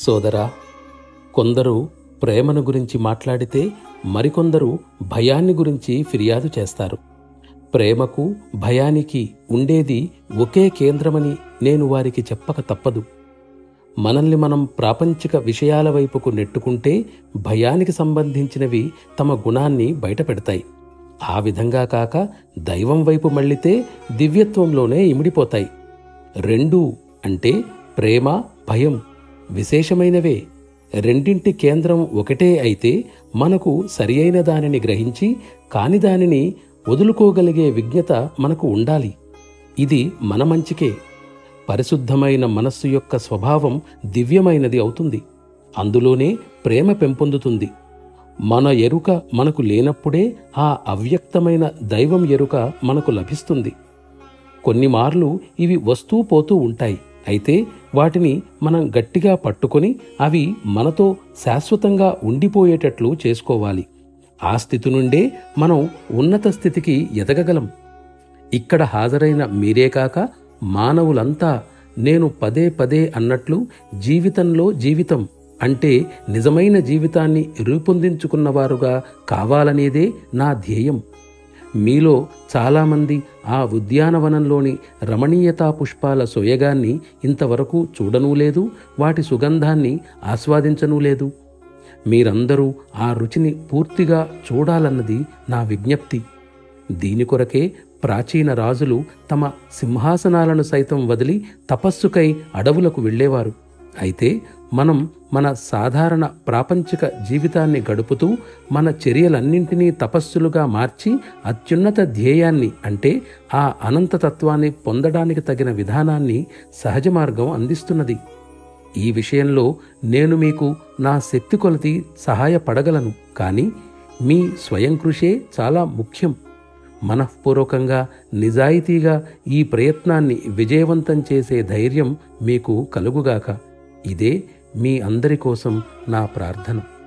సోదరా కొందరు ప్రేమను గురించి మాట్లాడితే మరికొందరు భయాన్ని గురించి ఫిర్యాదు చేస్తారు ప్రేమకు భయానికి ఉండేది ఒకే కేంద్రమని నేను వారికి చెప్పక తప్పదు మనల్ని మనం ప్రాపంచిక విషయాల వైపుకు నెట్టుకుంటే భయానికి సంబంధించినవి తమ గుణాన్ని బయటపెడతాయి ఆ విధంగా కాక దైవం వైపు మళ్ళితే దివ్యత్వంలోనే ఇమిడిపోతాయి రెండు అంటే ప్రేమ భయం విశేషమైనవే రెండింటి కేంద్రం ఒకటే అయితే మనకు సరియైన దానిని గ్రహించి కాని దానిని వదులుకోగలిగే విజ్ఞత మనకు ఉండాలి ఇది మన మంచికే పరిశుద్ధమైన మనస్సు యొక్క స్వభావం దివ్యమైనది అవుతుంది అందులోనే ప్రేమ పెంపొందుతుంది మన ఎరుక మనకు లేనప్పుడే ఆ అవ్యక్తమైన దైవం ఎరుక మనకు లభిస్తుంది కొన్ని మార్లు ఇవి వస్తూ పోతూ ఉంటాయి అయితే వాటిని మనం గట్టిగా పట్టుకొని అవి మనతో శాశ్వతంగా ఉండిపోయేటట్లు చేసుకోవాలి ఆ స్థితి నుండే మనం ఉన్నత స్థితికి ఎదగగలం ఇక్కడ హాజరైన మీరే కాక మానవులంతా నేను పదే పదే అన్నట్లు జీవితంలో జీవితం అంటే నిజమైన జీవితాన్ని రూపొందించుకున్నవారుగా కావాలనేదే నా ధ్యేయం మీలో చాలామంది ఆ ఉద్యానవనంలోని రమణీయతా పుష్పాల సోయగాన్ని ఇంతవరకు చూడనూ లేదు వాటి సుగంధాన్ని ఆస్వాదించనూ లేదు మీరందరూ ఆ రుచిని పూర్తిగా చూడాలన్నది నా విజ్ఞప్తి దీని కొరకే ప్రాచీన రాజులు తమ సింహాసనాలను సైతం వదిలి తపస్సుకై అడవులకు వెళ్ళేవారు అయితే మనం మన సాధారణ ప్రాపంచిక జీవితాన్ని గడుపుతూ మన చర్యలన్నింటినీ తపస్సులుగా మార్చి అత్యున్నత ధ్యేయాన్ని అంటే ఆ అనంతతత్వాన్ని పొందడానికి తగిన విధానాన్ని సహజ మార్గం అందిస్తున్నది ఈ విషయంలో నేను మీకు నా శక్తి కొలది సహాయపడగలను కానీ మీ స్వయం కృషే చాలా ముఖ్యం మనఃపూర్వకంగా నిజాయితీగా ఈ ప్రయత్నాన్ని విజయవంతం చేసే ధైర్యం మీకు కలుగుగాక ఇదే మీ అందరి కోసం నా ప్రార్థన